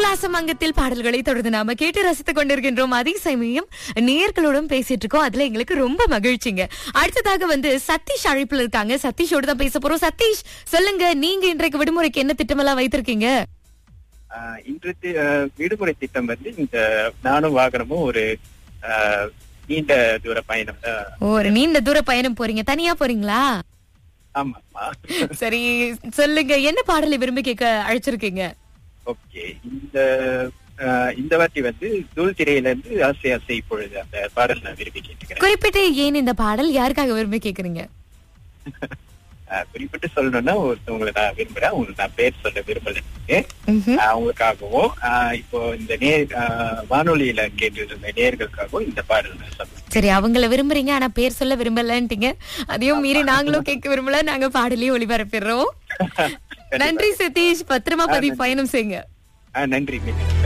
உல்லாசம் அங்கத்தில் பாடல்களை தொடர்ந்து நாம கேட்டு ரசித்துக் கொண்டிருக்கின்றோம் அதே சமயம் நேர்களோடும் பேசிட்டு இருக்கோம் அதுல எங்களுக்கு ரொம்ப மகிழ்ச்சிங்க அடுத்ததாக வந்து சதீஷ் அழைப்புல இருக்காங்க சதீஷோட தான் பேச போறோம் சதீஷ் சொல்லுங்க நீங்க இன்றைக்கு விடுமுறைக்கு என்ன திட்டமெல்லாம் வைத்திருக்கீங்க ஆஹ் இன்று தி- ஆஹ் விடுமுறை திட்டம் வந்து இந்த நானும் வாகனமும் ஒரு ஆஹ், நீண்ட தூர பயணம் தான். ஒரு நீண்ட தூர பயணம் போறீங்க தனியா போறீங்களா ஆமா ஆமா சரி சொல்லுங்க என்ன பாடலை விரும்பி கேட்க அழைச்சிருக்கீங்க ஓகே இந்த ஆஹ், இந்த வாட்டி வந்து தூள் திரையில இருந்து ஆசை ஆசை இப்பொழுது அந்த பாடல் நான் விரும்பி கேட்டுக்கிறேன் குறிப்பிட்டு ஏன் இந்த பாடல் யாருக்காக விரும்பி கேக்குறீங்க ஆஹ், குறிப்பிட்டு சொல்லணும்னா ஒருத்தவங்களை நான் விரும்புறேன் உங்களுக்கு நான் பேர் சொல்ல விரும்பல ம்ஹும். அவங்களுக்காகவும் ஆஹ், இப்போ இந்த நேர் ஆஹ், வானொலியில கேட்டு இருந்த நேர்களுக்காகவும் இந்த பாடல் நான் சொல்றேன் சரி அவங்கள விரும்புறீங்க ஆனா பேர் சொல்ல விரும்பலன்ட்டீங்க அதையும் மீறி நாங்களும் கேட்க விரும்பல நாங்க பாடலையும் ஒளிபரப்பிடுறோம் நன்றி சதீஷ் பத்திரமா பதிவு பயணம் செய்யுங்க ஆஹ், நன்றி மிக்க